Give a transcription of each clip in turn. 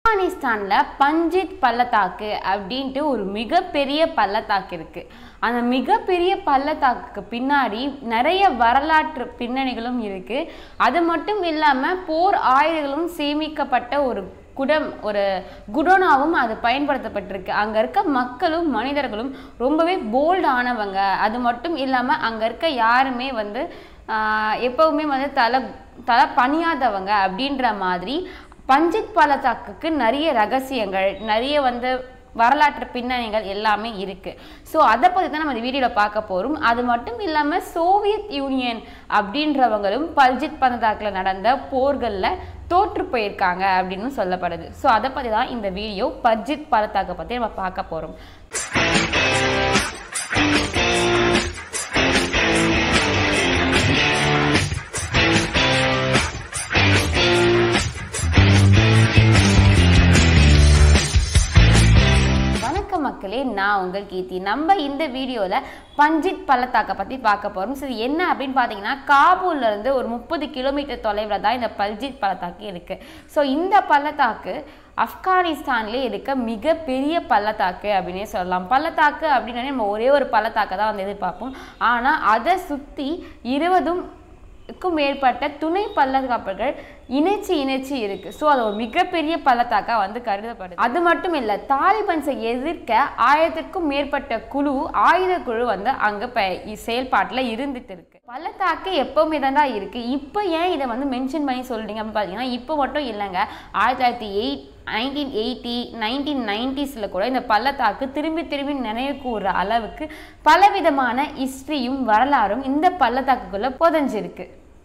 ஆப்கானிஸ்தானில் பஞ்சித் பள்ளத்தாக்கு அப்படின்ட்டு ஒரு மிகப்பெரிய பள்ளத்தாக்கு இருக்கு அந்த மிகப்பெரிய பள்ளத்தாக்குக்கு பின்னாடி நிறைய வரலாற்று பின்னணிகளும் இருக்கு அது மட்டும் இல்லாமல் போர் ஆயுதங்களும் சேமிக்கப்பட்ட ஒரு குடம் ஒரு குடோனாவும் அது பயன்படுத்தப்பட்டிருக்கு அங்கே இருக்க மக்களும் மனிதர்களும் ரொம்பவே போல்டானவங்க அது மட்டும் இல்லாமல் அங்கே இருக்க யாருமே வந்து ஆஹ், எப்பவுமே வந்து தலை தலை பணியாதவங்க அப்படின்ற மாதிரி பஞ்சித் பள்ளத்தாக்குக்கு நிறைய ரகசியங்கள் நிறைய வந்து வரலாற்று பின்னணிகள் எல்லாமே இருக்கு ஸோ அதை பற்றி தான் நம்ம இந்த வீடியோவில் பார்க்க போகிறோம் அது மட்டும் இல்லாமல் சோவியத் யூனியன் அப்படின்றவங்களும் பல்ஜித் பள்ளத்தாக்கில் நடந்த போர்களில் தோற்று போயிருக்காங்க அப்படின்னு சொல்லப்படுது ஸோ அதை பற்றி தான் இந்த வீடியோ பல்ஜித் பள்ளத்தாக்கை பற்றி நம்ம பார்க்க போகிறோம் வணக்கம் மக்களே நான் உங்கள் கீர்த்தி நம்ம இந்த வீடியோவில் பஞ்சித் பள்ளத்தாக்கை பற்றி பார்க்க போகிறோம் சரி என்ன அப்படின்னு பார்த்தீங்கன்னா காபூல்ல இருந்து ஒரு முப்பது கிலோமீட்டர் தொலைவில் தான் இந்த பல்ஜித் பள்ளத்தாக்கு இருக்குது ஸோ இந்த பள்ளத்தாக்கு ஆப்கானிஸ்தான்லேயே இருக்க மிகப்பெரிய பள்ளத்தாக்கு அப்படின்னே சொல்லலாம் பள்ளத்தாக்கு அப்படின்னாலே நம்ம ஒரே ஒரு பள்ளத்தாக்கை தான் வந்து எதிர்பார்ப்போம் ஆனால் அதை சுற்றி இருபதும் க்கும் மேற்பட்ட துணை பள்ளத்தாக்குகள் இணைச்சு இணைச்சு இருக்கு ஸோ அது ஒரு மிகப்பெரிய பள்ளத்தாக்கா வந்து கருதப்படுது அது மட்டும் இல்லை தாலிபன்ஸை எதிர்க்க ஆயிரத்திற்கும் மேற்பட்ட குழு ஆயுத குழு வந்து அங்கே ப செயல்பாட்டில் இருந்துட்டு இருக்கு பள்ளத்தாக்கு எப்பவுமே தான் தான் இருக்கு இப்போ ஏன் இதை வந்து மென்ஷன் பண்ணி சொல்றீங்க அப்படின்னு பார்த்தீங்கன்னா இப்போ மட்டும் இல்லைங்க ஆயிரத்தி தொள்ளாயிரத்தி எயிட் நைன்டீன் எயிட்டி நைன்டீன் நைன்டிஸில் கூட இந்த பள்ளத்தாக்கு திரும்பி திரும்பி நினைவு கூறுற அளவுக்கு பலவிதமான ஹிஸ்ட்ரியும் வரலாறும் இந்த பள்ளத்தாக்குக்குள்ள புதஞ்சிருக்கு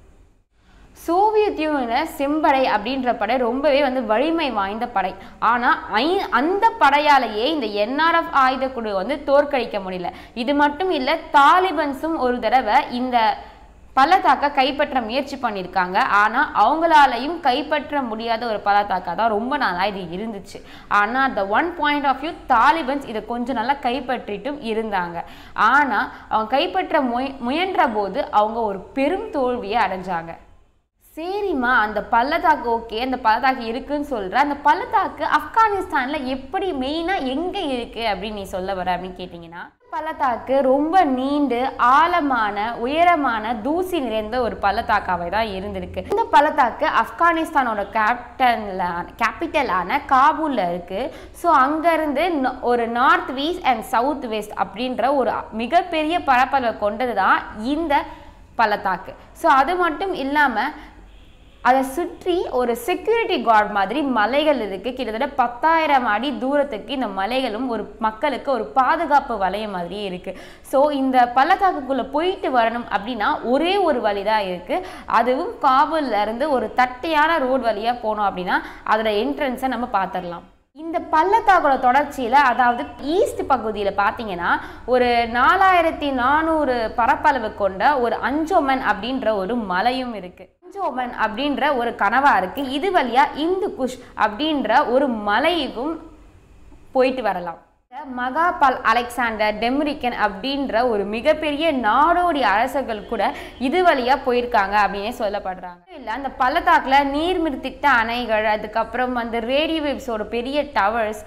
சோவியத் யூனியனில் செம்படை அப்படின்ற படை ரொம்பவே வந்து வலிமை வாய்ந்த படை ஆனால் ஐ அந்த படையாலேயே இந்த என்ஆர்எஃப் ஆயுத குழு வந்து தோற்கடிக்க முடியல இது மட்டும் இல்லை தாலிபன்ஸும் ஒரு தடவை இந்த பள்ளத்தாக்கை கைப்பற்ற முயற்சி பண்ணியிருக்காங்க ஆனால் அவங்களாலையும் கைப்பற்ற முடியாத ஒரு பள்ளத்தாக்கா தான் ரொம்ப நாளாக இது இருந்துச்சு ஆனால் அந்த one point of view Talibans இதை கொஞ்சம் நல்லா கைப்பற்றிட்டும் இருந்தாங்க ஆனால் அவங்க கைப்பற்ற முய முயன்ற போது அவங்க ஒரு பெரும் தோல்வியை அடைஞ்சாங்க சரிம்மா அந்த பள்ளத்தாக்கு ஓகே அந்த பள்ளத்தாக்கு இருக்குன்னு சொல்ற அந்த பள்ளத்தாக்கு ஆப்கானிஸ்தான்ல எப்படி மெயினா எங்க இருக்கு அப்படின்னு நீ சொல்ல வர அப்படின்னு கேட்டிங்கன்னா பள்ளத்தாக்கு ரொம்ப நீண்டு ஆழமான உயரமான தூசி நிறைந்த ஒரு பள்ளத்தாக்காவே தான் இருந்திருக்கு இந்த பள்ளத்தாக்கு ஆப்கானிஸ்தானோட கேப்டன்ல கேபிட்டலான காபூல்ல இருக்கு ஸோ அங்கேருந்து ஒரு north west and south west அப்படின்ற ஒரு மிகப்பெரிய பரப்பளவை கொண்டது தான் இந்த பள்ளத்தாக்கு ஸோ அது மட்டும் இல்லாமல் அதை சுற்றி ஒரு செக்யூரிட்டி கார்டு மாதிரி மலைகள் இருக்குது கிட்டத்தட்ட பத்தாயிரம் அடி தூரத்துக்கு இந்த மலைகளும் ஒரு மக்களுக்கு ஒரு பாதுகாப்பு வளையம் மாதிரியே இருக்குது ஸோ இந்த பள்ளத்தாக்குக்குள்ளே போயிட்டு வரணும் அப்படின்னா ஒரே ஒரு வழி தான் இருக்குது அதுவும் காபூல்ல இருந்து ஒரு தட்டையான ரோடு வழியாக போனோம் அப்படின்னா அதோட என்ட்ரன்ஸை நம்ம பார்த்துடலாம் இந்த பள்ளத்தாக்கோட தொடர்ச்சியில் அதாவது ஈஸ்ட் பகுதியில் பார்த்தீங்கன்னா ஒரு நாலாயிரத்தி நானூறு பரப்பளவு கொண்ட ஒரு அஞ்சோமன் அப்படின்ற ஒரு மலையும் இருக்கு அஞ்சோமன் அப்படின்ற ஒரு கனவா இருக்கு இது வழியா இந்து குஷ் அப்படின்ற ஒரு மலைக்கும் போயிட்டு வரலாம் மகாபால் அலெக்சாண்டர் டெம்ரிக்கன் அப்படின்ற ஒரு மிகப்பெரிய நாடோடி அரசர்கள் கூட இது வழியா போயிருக்காங்க அப்படின்னே சொல்லப்படுறாங்க இல்லை அந்த பள்ளத்தாக்குல நீர்மிருத்திட்ட அணைகள் அதுக்கப்புறம் வந்து ரேடியோ வேவ்ஸோட பெரிய டவர்ஸ்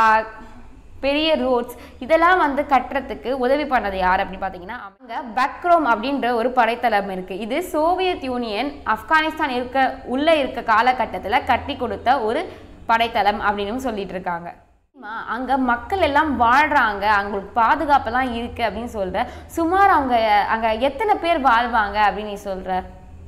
பெரிய ரோட்ஸ் இதெல்லாம் வந்து கட்டுறதுக்கு உதவி பண்ணது யார் அப்படின்னு பார்த்தீங்கன்னா அங்கே பக்ரோம் அப்படின்ற ஒரு படைத்தளம் இருக்குது இது சோவியத் யூனியன் ஆப்கானிஸ்தான் இருக்க உள்ளே இருக்க காலகட்டத்தில் கட்டி கொடுத்த ஒரு படைத்தளம் அப்படின்னு சொல்லிட்டு இருக்காங்க அங்கே மக்கள் எல்லாம் வாழ்கிறாங்க அவங்களுக்கு பாதுகாப்பெல்லாம் இருக்குது அப்படின்னு சொல்கிற சுமார் அவங்க அங்கே எத்தனை பேர் வாழ்வாங்க அப்படின்னு நீ சொல்கிற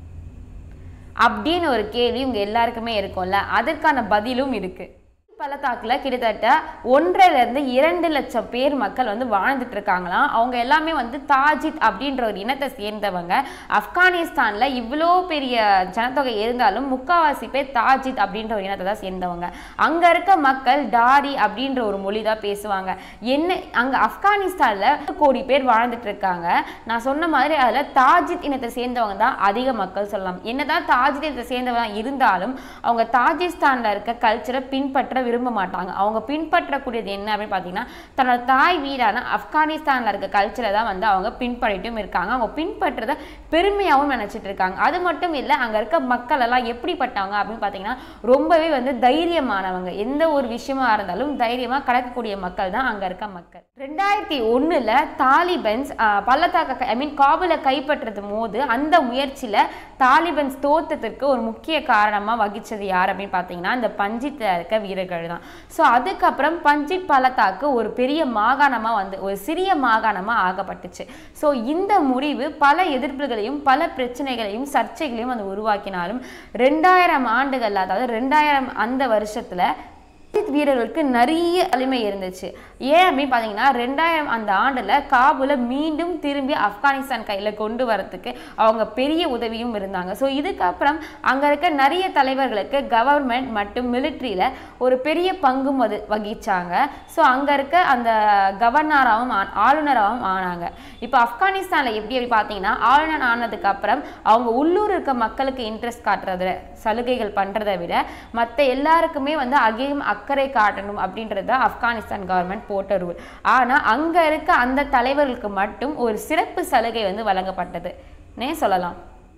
அப்படின்னு ஒரு கேள்வி உங்க எல்லாருக்குமே இருக்கும்ல அதற்கான பதிலும் இருக்கு பள்ளத்தாக்கில் கிட்டத்தட்ட ஒன்றரைலேருந்து இரண்டு லட்சம் பேர் மக்கள் வந்து வாழ்ந்துட்டு இருக்காங்களாம் அவங்க எல்லாமே வந்து தாஜித் அப்படின்ற ஒரு இனத்தை சேர்ந்தவங்க ஆப்கானிஸ்தானில் இவ்வளோ பெரிய ஜனத்தொகை இருந்தாலும் முக்காவாசி பேர் தாஜித் அப்படின்ற ஒரு இனத்தை தான் சேர்ந்தவங்க அங்கே இருக்க மக்கள் டாரி அப்படின்ற ஒரு மொழி தான் பேசுவாங்க என்ன அங்கே ஆப்கானிஸ்தானில் கோடி பேர் வாழ்ந்துட்டு இருக்காங்க நான் சொன்ன மாதிரி அதில் தாஜித் இனத்தை சேர்ந்தவங்க தான் அதிக மக்கள் சொல்லலாம் என்னதான் தாஜித் இனத்தை சேர்ந்தவங்க இருந்தாலும் அவங்க தாஜிஸ்தானில் இருக்க கல்ச்சரை பின்பற்ற விரும்ப மாட்டாங்க அவங்க பின்பற்றக்கூடியது என்ன அப்படின்னு பார்த்தீங்கன்னா தன்னோட தாய் வீடான ஆப்கானிஸ்தானில் இருக்க கல்ச்சரை தான் வந்து அவங்க பின்பற்றிட்டும் இருக்காங்க அவங்க பின்பற்றத பெருமையாகவும் நினச்சிட்டு இருக்காங்க அது மட்டும் இல்லை அங்கே இருக்க மக்கள் எல்லாம் எப்படிப்பட்டவங்க அப்படின்னு பார்த்தீங்கன்னா ரொம்பவே வந்து தைரியமானவங்க எந்த ஒரு விஷயமா இருந்தாலும் தைரியமாக கடக்கக்கூடிய மக்கள் தான் அங்கே இருக்க மக்கள் ரெண்டாயிரத்தி ஒன்றில் தாலிபன்ஸ் ஆஹ், பள்ளத்தாக்க ஐ மீன் காபுலை கைப்பற்றது போது அந்த முயற்சியில் தாலிபன்ஸ் தோத்ததற்கு ஒரு முக்கிய காரணமாக வகிச்சது யார் அப்படின்னு பார்த்தீங்கன்னா இந்த பஞ்சித்தில் இருக்க வீரர்கள் தான் ஸோ அதுக்கப்புறம் பஞ்சித் பள்ளத்தாக்கு ஒரு பெரிய மாகாணமாக வந்து ஒரு சிறிய மாகாணமாக ஆகப்பட்டுச்சு ஸோ இந்த முடிவு பல எதிர்ப்புகளையும் பல பிரச்சனைகளையும் சர்ச்சைகளையும் அது உருவாக்கினாலும் ரெண்டாயிரம் ஆண்டுகள் அதாவது ரெண்டாயிரம் அந்த வருஷத்துல பஞ்சித் வீரர்களுக்கு நிறைய வலிமை இருந்துச்சு ஏன் அப்படின்னு பார்த்தீங்கன்னா ரெண்டாயிரம் அந்த ஆண்டில் காபூலை மீண்டும் திரும்பி ஆப்கானிஸ்தான் கையில் கொண்டு வரத்துக்கு அவங்க பெரிய உதவியும் இருந்தாங்க ஸோ இதுக்கப்புறம் அங்கே இருக்க நிறைய தலைவர்களுக்கு கவர்மெண்ட் மற்றும் மிலிட்ரியில் ஒரு பெரிய பங்கும் அது வகிச்சாங்க ஸோ அங்கே இருக்க அந்த கவர்னராகவும் ஆ- ஆளுநராகவும் ஆனாங்க இப்போ ஆப்கானிஸ்தானில் எப்படி எப்படி பார்த்தீங்கன்னா ஆளுநர் ஆனதுக்கு அப்புறம் அவங்க உள்ளூர் இருக்க மக்களுக்கு இன்ட்ரெஸ்ட் காட்டுறத சலுகைகள் பண்ணுறதை விட மற்ற எல்லாருக்குமே வந்து அதிகம் அக்கறை காட்டணும் அப்படின்றது தான் ஆப்கானிஸ்தான் கவர்மெண்ட் போட்ட ரூல் ஆனால் அங்கே இருக்க அந்த தலைவர்களுக்கு மட்டும் ஒரு சிறப்பு சலுகை வந்து வழங்கப்பட்டது நே சொல்லலாம்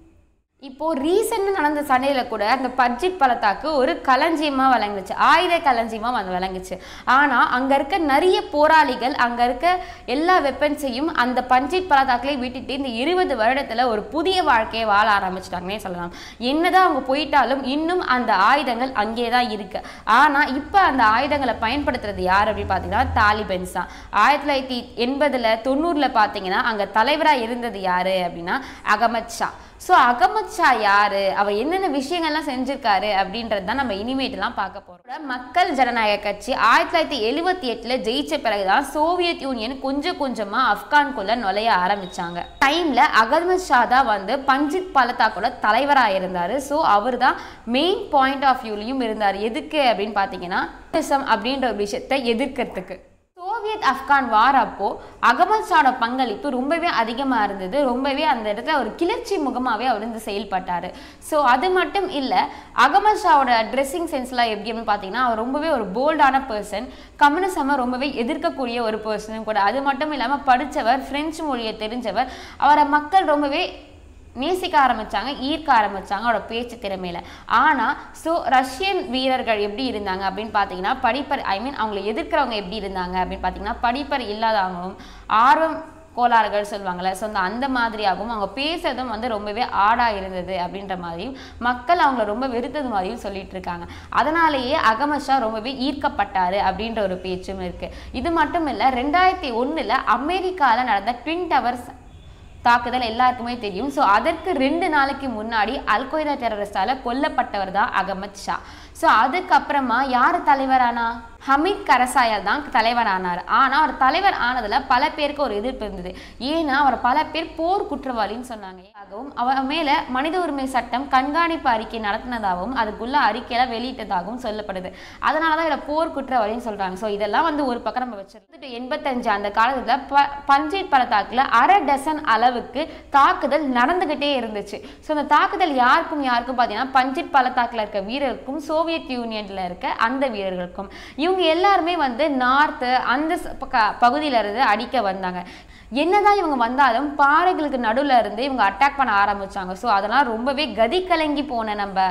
இப்போ ரீசெண்டாக நடந்த சண்டையில் கூட அந்த பட்ஜெட் பள்ளத்தாக்கு ஒரு களஞ்சியமாக விளங்குச்சு ஆயுத களஞ்சியமாக வந்து விளங்குச்சு ஆனால் அங்கே இருக்க நிறைய போராளிகள் அங்கே இருக்க எல்லா வெப்பன்ஸையும் அந்த பஞ்சிட் பள்ளத்தாக்கிலே விட்டுட்டு இந்த இருபது வருடத்தில் ஒரு புதிய வாழ்க்கையை வாழ ஆரம்பிச்சிட்டாங்கன்னே சொல்லலாம் என்னதான் அவங்க போயிட்டாலும் இன்னும் அந்த ஆயுதங்கள் அங்கே தான் இருக்கு ஆனால் இப்போ அந்த ஆயுதங்களை பயன்படுத்துறது யார் அப்படின்னு பார்த்தீங்கன்னா தாலிபன்ஸ் தான் ஆயிரத்தி தொள்ளாயிரத்தி எண்பதில் தொண்ணூறில் பார்த்தீங்கன்னா அங்கே தலைவராக இருந்தது யார் அப்படின்னா அகமத் ஷா ஸோ அகமத் ஷா யாரு அவர் என்னென்ன விஷயங்கள்லாம் செஞ்சிருக்காரு அப்படின்றது தான் நம்ம இனிமேட்டெல்லாம் பார்க்க போறோம் மக்கள் ஜனநாயக கட்சி ஆயிரத்தி தொள்ளாயிரத்தி எழுபத்தி எட்டுல ஜெயிச்ச பிறகுதான் சோவியத் யூனியன் கொஞ்சம் கொஞ்சமா ஆப்கான்குள்ள நுழைய ஆரம்பிச்சாங்க டைம்ல அகமத் ஷா தான் வந்து பஞ்சித் பள்ளத்தாக்கோட தலைவராக இருந்தாரு ஸோ அவர் தான் மெயின் பாயிண்ட் ஆஃப் வியூலையும் இருந்தார் எதுக்கு அப்படின்னு பார்த்தீங்கன்னா communism அப்படின்ற ஒரு விஷயத்தை எதிர்க்கிறதுக்கு சோவியத் ஆப்கான் வார் அப்போ அகமது ஷாவோட பங்களிப்பு ரொம்பவே அதிகமாக இருந்தது ரொம்பவே அந்த இடத்துல ஒரு கிளர்ச்சி முகமாகவே அவர் வந்து செயல்பட்டார் ஸோ அது மட்டும் இல்லை அகமது ஷாவோட ட்ரெஸ்ஸிங் சென்ஸ்லாம் எப்படி அப்படின்னு பார்த்தீங்கன்னா அவர் ரொம்பவே ஒரு போல்டான பர்சன் கம்யூனிசமை ரொம்பவே எதிர்க்கக்கூடிய ஒரு பர்சனும் கூட அது மட்டும் இல்லாமல் படித்தவர் ஃப்ரெஞ்சு மொழியை தெரிஞ்சவர் அவரை மக்கள் ரொம்பவே நேசிக்க ஆரம்பிச்சாங்க ஈர்க்க ஆரம்பிச்சாங்க அவரோட பேச்சு திறமையில ஆனா ஸோ ரஷ்யன் வீரர்கள் எப்படி இருந்தாங்க அப்படின்னு பார்த்தீங்கன்னா படிப்பர் ஐ மீன் அவங்களை எதிர்க்கிறவங்க எப்படி இருந்தாங்க அப்படின்னு பார்த்தீங்கன்னா படிப்பர் இல்லாதவங்களும் ஆர்வம் கோளாறுகள் சொல்லுவாங்கள்ல ஸோ அந்த அந்த மாதிரியாகவும் அவங்க பேசுறதும் வந்து ரொம்பவே ஆடா இருந்தது அப்படின்ற மாதிரியும் மக்கள் அவங்கள ரொம்ப வெறுத்தது மாதிரியும் சொல்லிட்டு இருக்காங்க அதனாலேயே அகமது ஷா ரொம்பவே ஈர்க்கப்பட்டாரு அப்படின்ற ஒரு பேச்சும் இருக்கு இது மட்டும் இல்லை ரெண்டாயிரத்தி ஒண்ணுல அமெரிக்கால நடந்த ட்வின் டவர்ஸ் தாக்குதல் எல்லாருக்குமே தெரியும் ஸோ அதற்கு ரெண்டு நாளைக்கு முன்னாடி அல்கொய்தா டெரரிஸ்டால கொல்லப்பட்டவர் தான் அகமத் ஷா ஸோ அதுக்கப்புறமா யார் தலைவரானா ஹமீத் கரசாயல் தான் தலைவரானார் ஆனால் அவர் தலைவர் ஆனதுல பல பேருக்கு ஒரு எதிர்ப்பு இருந்தது ஏன்னா அவர் பல பேர் போர் குற்றவாளின்னு சொன்னாங்க ஆகவும் அவர் மேல மனித உரிமை சட்டம் கண்காணிப்பு அறிக்கை நடத்தினதாகவும் அதுக்குள்ள அறிக்கையில வெளியிட்டதாகவும் சொல்லப்படுது அதனால தான் இதில் போர் குற்றவாளின்னு சொல்றாங்க ஸோ இதெல்லாம் வந்து ஒரு பக்கம் நம்ம வச்சிருக்கோம் எண்பத்தஞ்சு அந்த காலத்துல ப பஞ்சாயத் பள்ளத்தாக்குல அரை டசன் அளவுக்கு தாக்குதல் நடந்துகிட்டே இருந்துச்சு ஸோ அந்த தாக்குதல் யாருக்கும் யாருக்கும் பார்த்தீங்கன்னா பஞ்சிட் பள்ளத்தாக்குல இருக்க வீரருக்கும் சோவியத் யூனியன்ல இருக்க அந்த வீரர்களுக்கும் இவங்க எல்லாருமே வந்து நார்த்து அந்த ச- பக்க- பகுதியில இருந்து அடிக்க வந்தாங்க என்னதான் இவங்க வந்தாலும் பாறைகளுக்கு நடுவுல இருந்து இவங்க அட்டாக் பண்ண ஆரம்பிச்சாங்க ஸோ அதெல்லாம் ரொம்பவே கதி கலங்கி போன நம்ம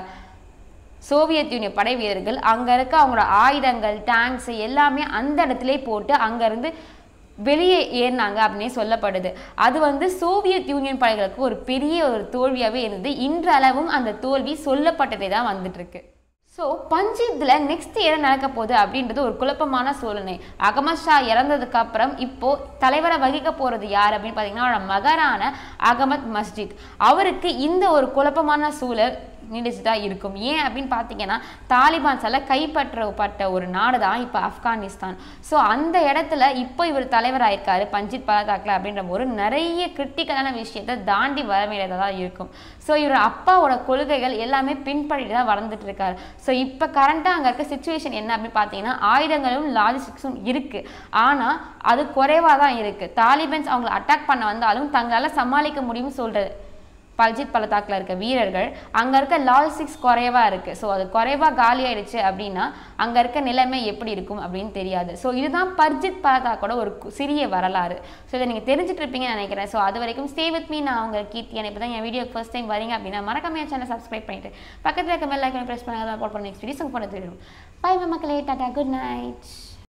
சோவியத் யூனியன் படை வீரர்கள் அங்கே இருக்க அவங்களோட ஆயுதங்கள் டேங்க்ஸ் எல்லாமே அந்த இடத்துல போட்டு அங்கேருந்து வெளியே ஏறினாங்க அப்படின்னே சொல்லப்படுது அது வந்து சோவியத் யூனியன் படைகளுக்கு ஒரு பெரிய ஒரு தோல்வியாகவே இருந்தது இன்றளவும் அந்த தோல்வி சொல்லப்பட்டதே தான் வந்துட்டு இருக்கு ஸோ பஞ்சிப்ல நெக்ஸ்ட் என்ன நடக்க போகுது அப்படின்றது ஒரு குழப்பமான சூழ்நிலை அகமது ஷா இறந்ததுக்கு அப்புறம் இப்போ தலைவரை வகிக்க போறது யார் அப்படின்னு பார்த்தீங்கன்னா அவரோட மகரான அகமத் மஸ்ஜித் அவருக்கு இந்த ஒரு குழப்பமான சூழல் நீடிச்சு தான் இருக்கும் ஏன் அப்படின்னு பார்த்தீங்கன்னா தாலிபான்ஸால் கைப்பற்றப்பட்ட ஒரு நாடு தான் இப்போ ஆப்கானிஸ்தான் ஸோ அந்த இடத்துல இப்போ இவர் தலைவராயிருக்காரு பஞ்சித் பலதாக்கில் அப்படின்ற ஒரு நிறைய கிரிட்டிக்கலான விஷயத்தை தாண்டி வர வேண்டியதாக தான் இருக்கும் ஸோ இவர் அப்பாவோட கொள்கைகள் எல்லாமே பின்பற்றிட்டு தான் வளர்ந்துட்டு இருக்காரு ஸோ இப்போ கரண்ட்டாக அங்கே இருக்க சுச்சுவேஷன் என்ன அப்படின்னு பார்த்தீங்கன்னா ஆயுதங்களும் லாஜிஸ்டிக்ஸும் இருக்குது ஆனால் அது குறைவாக தான் இருக்குது தாலிபன்ஸ் அவங்களை அட்டாக் பண்ண வந்தாலும் தங்களால் சமாளிக்க முடியும்னு சொல்கிறது பல்ஜித் பள்ளத்தாக்கில் இருக்க வீரர்கள் அங்கே இருக்க லாஜிஸ்டிக்ஸ் குறைவா இருக்குது ஸோ அது குறைவா காலி ஆயிடுச்சு அப்படின்னா அங்கே இருக்க நிலைமை எப்படி இருக்கும் அப்படின்னு தெரியாது ஸோ இதுதான் பர்ஜித் பள்ளத்தாக்கோட ஒரு கு- சிறிய வரலாறு ஸோ இதை நீங்கள் தெரிஞ்சுட்டு இருப்பீங்கன்னு நினைக்கிறேன் ஸோ அது வரைக்கும் ஸ்டே வித் மீ நான் அவங்க கீர்த்தி இப்போ தான் என் வீடியோ ஃபர்ஸ்ட் டைம் வரீங்க அப்படின்னா மறக்காம என் சேனல் சப்ஸ்கிரைப் பண்ணிட்டு பக்கத்தில் இருக்க பெல் ஐக்கனை ப்ரெஸ் பண்ணி அதை போட் பண்ண நெக்ஸ்ட் வீடியோஸ் போன தெரியும் பை மக்களே டாடா குட் நைட்